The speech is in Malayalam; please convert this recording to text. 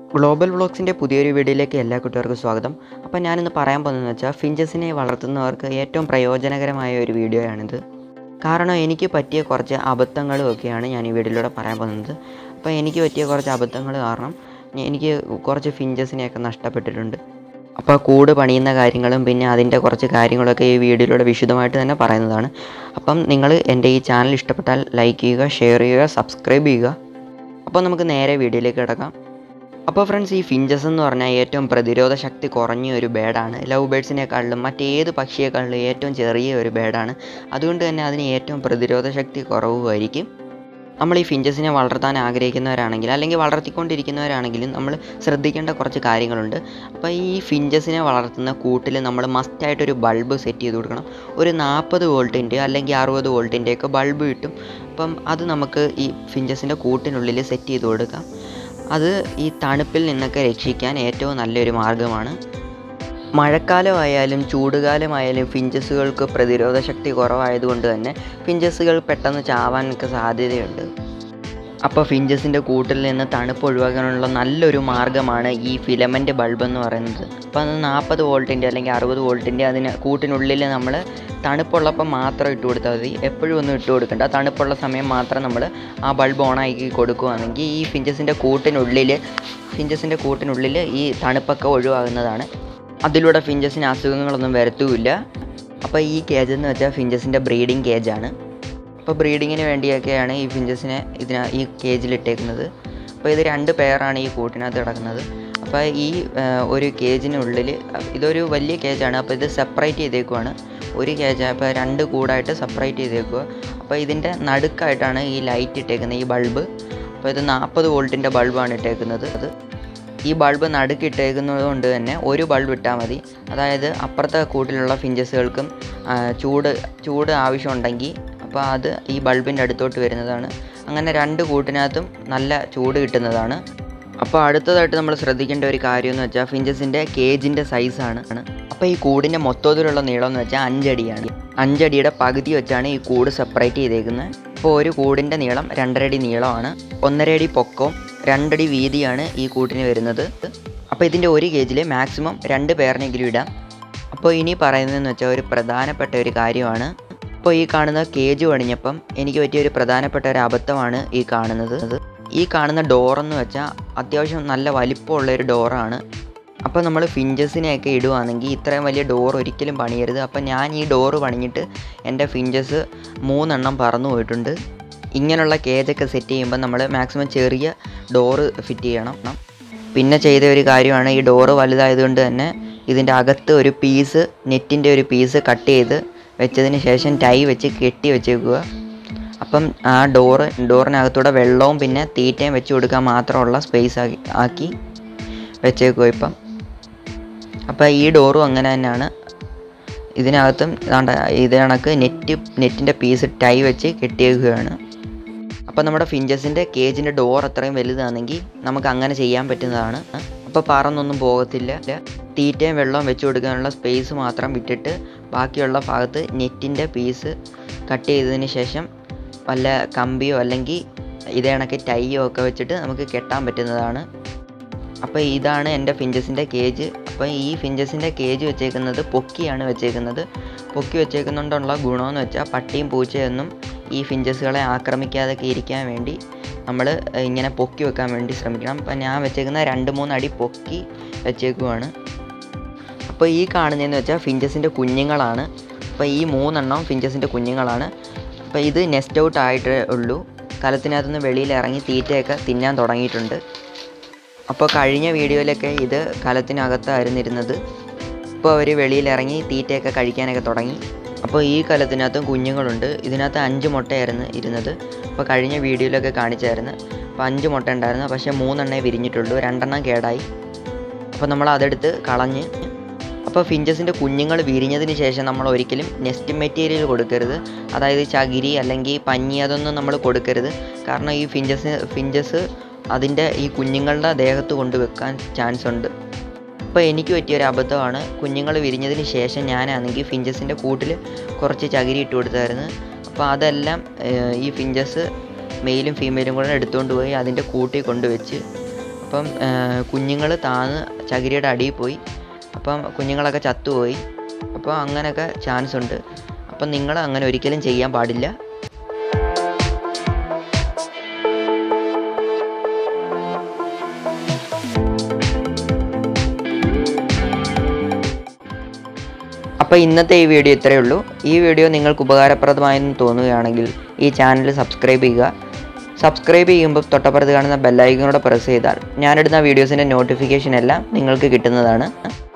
ഗ്ലോബൽ വ്ളോഗ്സിൻ്റെ പുതിയൊരു വീഡിയോയിലേക്ക് എല്ലാ കുട്ടികൾക്കും സ്വാഗതം അപ്പോൾ ഞാനിന്ന് പറയാൻ പോകുന്നതെന്ന് വെച്ചാൽ ഫിഞ്ചസിനെ വളർത്തുന്നവർക്ക് ഏറ്റവും പ്രയോജനകരമായ ഒരു വീഡിയോയാണിത് കാരണം എനിക്ക് പറ്റിയ കുറച്ച് അബദ്ധങ്ങളും ഒക്കെയാണ് ഞാൻ ഈ വീഡിയോയിലൂടെ പറയാൻ പോകുന്നത് അപ്പോൾ എനിക്ക് പറ്റിയ കുറച്ച് അബദ്ധങ്ങൾ കാരണം ഞ- എനിക്ക് കുറച്ച് ഫിഞ്ചസിനെയൊക്കെ നഷ്ടപ്പെട്ടിട്ടുണ്ട് അപ്പോൾ കൂട് പണിയുന്ന കാര്യങ്ങളും പിന്നെ അതിൻ്റെ കുറച്ച് കാര്യങ്ങളൊക്കെ ഈ വീഡിയോയിലൂടെ വിശദമായിട്ട് തന്നെ പറയുന്നതാണ് അപ്പം നിങ്ങൾ എൻ്റെ ഈ ചാനൽ ഇഷ്ടപ്പെട്ടാൽ ലൈക്ക് ചെയ്യുക ഷെയർ ചെയ്യുക സബ്സ്ക്രൈബ് ചെയ്യുക അപ്പോൾ നമുക്ക് നേരെ വീഡിയോയിലേക്ക് കിടക്കാം അപ്പോൾ ഫ്രണ്ട്സ് ഈ ഫിഞ്ചസ് എന്ന് പറഞ്ഞാൽ ഏറ്റവും പ്രതിരോധ ശക്തി കുറഞ്ഞ ഒരു ബേഡാണ് ലവ് ബേഡ്സിനേക്കാളിലും മറ്റേത് പക്ഷിയേക്കാളിലും ഏറ്റവും ചെറിയ ഒരു ബേഡാണ് അതുകൊണ്ട് തന്നെ അതിന് ഏറ്റവും പ്രതിരോധ ശക്തി കുറവുമായിരിക്കും നമ്മൾ ഈ ഫിഞ്ചസിനെ വളർത്താൻ ആഗ്രഹിക്കുന്നവരാണെങ്കിൽ അല്ലെങ്കിൽ വളർത്തിക്കൊണ്ടിരിക്കുന്നവരാണെങ്കിലും നമ്മൾ ശ്രദ്ധിക്കേണ്ട കുറച്ച് കാര്യങ്ങളുണ്ട് അപ്പോൾ ഈ ഫിഞ്ചസിനെ വളർത്തുന്ന കൂട്ടിൽ നമ്മൾ മസ്റ്റായിട്ടൊരു ബൾബ് സെറ്റ് ചെയ്ത് കൊടുക്കണം ഒരു നാൽപ്പത് വോൾട്ടിൻ്റെ അല്ലെങ്കിൽ അറുപത് വോൾട്ടിൻ്റെയൊക്കെ ബൾബ് കിട്ടും അപ്പം അത് നമുക്ക് ഈ ഫിഞ്ചസിൻ്റെ കൂട്ടിനുള്ളിൽ സെറ്റ് ചെയ്ത് കൊടുക്കാം അത് ഈ തണുപ്പിൽ നിന്നൊക്കെ രക്ഷിക്കാൻ ഏറ്റവും നല്ലൊരു മാർഗ്ഗമാണ് മഴക്കാലമായാലും ചൂടുകാലമായാലും ഫിഞ്ചസുകൾക്ക് പ്രതിരോധ ശക്തി കുറവായതുകൊണ്ട് തന്നെ ഫിഞ്ചസുകൾ പെട്ടെന്ന് ചാവാനൊക്കെ സാധ്യതയുണ്ട് അപ്പോൾ ഫിഞ്ചസിൻ്റെ കൂട്ടിൽ നിന്ന് തണുപ്പ് ഒഴിവാക്കാനുള്ള നല്ലൊരു മാർഗ്ഗമാണ് ഈ ഫിലമെൻ്റ് ബൾബ് എന്ന് പറയുന്നത് അപ്പോൾ അത് നാൽപ്പത് വോൾട്ടിൻ്റെ അല്ലെങ്കിൽ അറുപത് വോൾട്ടിൻ്റെ അതിന് കൂട്ടിനുള്ളിൽ നമ്മൾ തണുപ്പുള്ളപ്പോൾ മാത്രം ഇട്ട് കൊടുത്താൽ മതി എപ്പോഴും ഒന്നും ഇട്ട് കൊടുക്കണ്ട തണുപ്പുള്ള സമയം മാത്രം നമ്മൾ ആ ബൾബ് ഓണാക്കി കൊടുക്കുകയാണെങ്കിൽ ഈ ഫിഞ്ചസിൻ്റെ കൂട്ടിനുള്ളിൽ ഫിഞ്ചസിൻ്റെ കൂട്ടിനുള്ളിൽ ഈ തണുപ്പൊക്കെ ഒഴിവാകുന്നതാണ് അതിലൂടെ ഫിഞ്ചസിന് അസുഖങ്ങളൊന്നും വരത്തുമില്ല അപ്പോൾ ഈ കേജ് എന്ന് വെച്ചാൽ ഫിഞ്ചസിൻ്റെ ബ്രീഡിങ് കേജാണ് അപ്പോൾ ബ്രീഡിങ്ങിന് വേണ്ടിയൊക്കെയാണ് ഈ ഫിഞ്ചസിനെ ഇതിന ഈ കേജിലിട്ടേക്കുന്നത് അപ്പോൾ ഇത് രണ്ട് പെയറാണ് ഈ കൂട്ടിനകത്ത് കിടക്കുന്നത് അപ്പോൾ ഈ ആ, ഒരു കേജിനുള്ളിൽ ഇതൊരു വലിയ കേജാണ് അപ്പോൾ ഇത് സെപ്പറേറ്റ് ചെയ്തേക്കുവാണ് ഒരു കേജ് അപ്പോൾ രണ്ട് കൂടായിട്ട് സെപ്പറേറ്റ് ചെയ്തേക്കുക അപ്പോൾ ഇതിൻ്റെ നടുക്കായിട്ടാണ് ഈ ലൈറ്റ് ഇട്ടേക്കുന്നത് ഈ ബൾബ് അപ്പോൾ ഇത് നാൽപ്പത് വോൾട്ടിൻ്റെ ബൾബാണ് ഇട്ടേക്കുന്നത് അത് ഈ ബൾബ് നടുക്കിട്ടേക്കുന്നത് കൊണ്ട് തന്നെ ഒരു ബൾബ് ഇട്ടാൽ മതി അതായത് അപ്പുറത്തെ കൂട്ടിലുള്ള ഫിഞ്ചസുകൾക്കും ആ, ചൂട് ചൂട് ആവശ്യമുണ്ടെങ്കിൽ അപ്പോൾ അത് ഈ ബൾബിൻ്റെ അടുത്തോട്ട് വരുന്നതാണ് അങ്ങനെ രണ്ട് കൂട്ടിനകത്തും നല്ല ചൂട് കിട്ടുന്നതാണ് അപ്പോൾ അടുത്തതായിട്ട് നമ്മൾ ശ്രദ്ധിക്കേണ്ട ഒരു കാര്യം എന്ന് വെച്ചാൽ ഫിഞ്ചസിൻ്റെ കേജിൻ്റെ സൈസാണ് അപ്പോൾ ഈ കൂടിൻ്റെ മൊത്തത്തിലുള്ള നീളം എന്ന് വെച്ചാൽ അഞ്ചടിയാണ് അഞ്ചടിയുടെ പകുതി വെച്ചാണ് ഈ കൂട് സെപ്പറേറ്റ് ചെയ്തേക്കുന്നത് അപ്പോൾ ഒരു കൂടിൻ്റെ നീളം രണ്ടരടി നീളമാണ് ഒന്നര അടി പൊക്കവും രണ്ടടി വീതിയാണ് ഈ കൂട്ടിന് വരുന്നത് അപ്പോൾ ഇതിൻ്റെ ഒരു കേജിൽ മാക്സിമം രണ്ട് പേരിനെങ്കിലും ഇടാം അപ്പോൾ ഇനി പറയുന്നതെന്ന് വെച്ചാൽ ഒരു പ്രധാനപ്പെട്ട ഒരു കാര്യമാണ് അപ്പോൾ ഈ കാണുന്ന കേജ് പണിഞ്ഞപ്പം എനിക്ക് പറ്റിയ ഒരു പ്രധാനപ്പെട്ട ഒരു അബദ്ധമാണ് ഈ കാണുന്നത് ഈ കാണുന്ന ഡോറെന്ന് വെച്ചാൽ അത്യാവശ്യം നല്ല വലിപ്പമുള്ള ഒരു ഡോറാണ് അപ്പോൾ നമ്മൾ ഫിഞ്ചസിനെയൊക്കെ ഇടുവാണെങ്കിൽ ഇത്രയും വലിയ ഡോർ ഒരിക്കലും പണിയരുത് അപ്പോൾ ഞാൻ ഈ ഡോറ് പണിഞ്ഞിട്ട് എൻ്റെ ഫിഞ്ചസ് മൂന്നെണ്ണം പറന്നു പോയിട്ടുണ്ട് ഇങ്ങനെയുള്ള കേജൊക്കെ സെറ്റ് ചെയ്യുമ്പോൾ നമ്മൾ മാക്സിമം ചെറിയ ഡോറ് ഫിറ്റ് ചെയ്യണം പിന്നെ ചെയ്ത ഒരു കാര്യമാണ് ഈ ഡോറ് വലുതായതുകൊണ്ട് തന്നെ ഇതിൻ്റെ അകത്ത് ഒരു പീസ് നെറ്റിൻ്റെ ഒരു പീസ് കട്ട് ചെയ്ത് വെച്ചതിന് ശേഷം ടൈ വെച്ച് കെട്ടി വെച്ചേക്കുക അപ്പം ആ ഡോറ് ഡോറിനകത്തൂടെ വെള്ളവും പിന്നെ തീറ്റയും വെച്ച് കൊടുക്കാൻ മാത്രമുള്ള സ്പേസ് ആക്കി ആക്കി വെച്ചേക്കുക ഇപ്പം അപ്പോൾ ഈ ഡോറും അങ്ങനെ തന്നെയാണ് ഇതിനകത്തും ഇതാണ്ട ഇത് കണക്ക് നെറ്റ് നെറ്റിൻ്റെ പീസ് ടൈ വെച്ച് കെട്ടിയേക്കുകയാണ് അപ്പോൾ നമ്മുടെ ഫിഞ്ചസിൻ്റെ കേജിൻ്റെ ഡോർ അത്രയും വലുതാണെങ്കിൽ നമുക്ക് അങ്ങനെ ചെയ്യാൻ പറ്റുന്നതാണ് അപ്പോൾ പറന്നൊന്നും പോകത്തില്ല തീറ്റയും വെള്ളവും വെച്ച് കൊടുക്കാനുള്ള സ്പേസ് മാത്രം വിട്ടിട്ട് ബാക്കിയുള്ള ഭാഗത്ത് നെറ്റിൻ്റെ പീസ് കട്ട് ചെയ്തതിന് ശേഷം വല്ല കമ്പിയോ അല്ലെങ്കിൽ ഇതേ കണക്ക് ടൈയോ ഒക്കെ വെച്ചിട്ട് നമുക്ക് കെട്ടാൻ പറ്റുന്നതാണ് അപ്പോൾ ഇതാണ് എൻ്റെ ഫിഞ്ചസിൻ്റെ കേജ് അപ്പോൾ ഈ ഫിഞ്ചസിൻ്റെ കേജ് വെച്ചേക്കുന്നത് പൊക്കിയാണ് വെച്ചേക്കുന്നത് പൊക്കി വെച്ചേക്കുന്നുണ്ടുള്ള ഗുണമെന്ന് വെച്ചാൽ പട്ടിയും പൂച്ചയൊന്നും ഈ ഫിഞ്ചസുകളെ ആക്രമിക്കാതൊക്കെ ഇരിക്കാൻ വേണ്ടി നമ്മൾ ഇങ്ങനെ പൊക്കി വെക്കാൻ വേണ്ടി ശ്രമിക്കണം അപ്പോൾ ഞാൻ വെച്ചേക്കുന്ന രണ്ട് മൂന്ന് അടി പൊക്കി വെച്ചേക്കുവാണ് അപ്പോൾ ഈ കാണുന്നതെന്ന് വെച്ചാൽ ഫിഞ്ചസിൻ്റെ കുഞ്ഞുങ്ങളാണ് അപ്പോൾ ഈ മൂന്നെണ്ണം ഫിഞ്ചസിൻ്റെ കുഞ്ഞുങ്ങളാണ് അപ്പോൾ ഇത് നെസ്റ്റ് ഔട്ട് ആയിട്ട് ഉള്ളൂ കലത്തിനകത്തുനിന്ന് വെളിയിൽ ഇറങ്ങി തീറ്റയൊക്കെ തിന്നാൻ തുടങ്ങിയിട്ടുണ്ട് അപ്പോൾ കഴിഞ്ഞ വീഡിയോയിലൊക്കെ ഇത് കലത്തിനകത്തായിരുന്നു ഇരുന്നത് ഇപ്പോൾ അവർ വെളിയിൽ ഇറങ്ങി തീറ്റയൊക്കെ കഴിക്കാനൊക്കെ തുടങ്ങി അപ്പോൾ ഈ കലത്തിനകത്തും കുഞ്ഞുങ്ങളുണ്ട് ഇതിനകത്ത് അഞ്ച് മുട്ടയായിരുന്നു ഇരുന്നത് അപ്പോൾ കഴിഞ്ഞ വീഡിയോയിലൊക്കെ കാണിച്ചായിരുന്നു അപ്പോൾ അഞ്ച് മുട്ട ഉണ്ടായിരുന്നു പക്ഷേ മൂന്നെണ്ണേ വിരിഞ്ഞിട്ടുള്ളൂ രണ്ടെണ്ണം കേടായി അപ്പോൾ നമ്മൾ അതെടുത്ത് കളഞ്ഞ് അപ്പോൾ ഫിഞ്ചസിൻ്റെ കുഞ്ഞുങ്ങൾ വിരിഞ്ഞതിന് ശേഷം നമ്മൾ ഒരിക്കലും നെസ്റ്റ് മെറ്റീരിയൽ കൊടുക്കരുത് അതായത് ചകിരി അല്ലെങ്കിൽ പഞ്ഞി അതൊന്നും നമ്മൾ കൊടുക്കരുത് കാരണം ഈ ഫിഞ്ചസ് ഫിഞ്ചസ് അതിൻ്റെ ഈ കുഞ്ഞുങ്ങളുടെ ദേഹത്ത് കൊണ്ടുവെക്കാൻ ചാൻസ് ഉണ്ട് അപ്പോൾ എനിക്ക് പറ്റിയൊരു അബദ്ധമാണ് കുഞ്ഞുങ്ങൾ വിരിഞ്ഞതിന് ശേഷം ഞാനാണെങ്കിൽ ഫിഞ്ചസിൻ്റെ കൂട്ടിൽ കുറച്ച് ചകിരി ഇട്ട് കൊടുത്തായിരുന്നു അപ്പോൾ അതെല്ലാം ഏഹ്, ഈ ഫിഞ്ചസ് മെയിലും ഫീമെയിലും കൂടെ എടുത്തുകൊണ്ട് പോയി അതിൻ്റെ കൂട്ടിൽ കൊണ്ടുവച്ച് അപ്പം കുഞ്ഞുങ്ങൾ താന്ന് ചകിരിയുടെ അടിയിൽ പോയി അപ്പം കുഞ്ഞുങ്ങളൊക്കെ ചത്തുപോയി അപ്പോൾ അങ്ങനെയൊക്കെ ചാൻസ് ഉണ്ട് അപ്പം നിങ്ങൾ അങ്ങനെ ഒരിക്കലും ചെയ്യാൻ പാടില്ല അപ്പോൾ ഇന്നത്തെ ഈ വീഡിയോ ഇത്രയേ ഉള്ളൂ ഈ വീഡിയോ നിങ്ങൾക്ക് ഉപകാരപ്രദമായെന്ന് തോന്നുകയാണെങ്കിൽ ഈ ചാനൽ സബ്സ്ക്രൈബ് ചെയ്യുക സബ്സ്ക്രൈബ് ചെയ്യുമ്പോൾ തൊട്ടപ്പുറത്ത് കാണുന്ന ബെല്ലൈക്കനോട് പ്രസ് ചെയ്താൽ ഞാനിടുന്ന വീഡിയോസിൻ്റെ നോട്ടിഫിക്കേഷൻ എല്ലാം നിങ്ങൾക്ക് കിട്ടുന്നതാണ്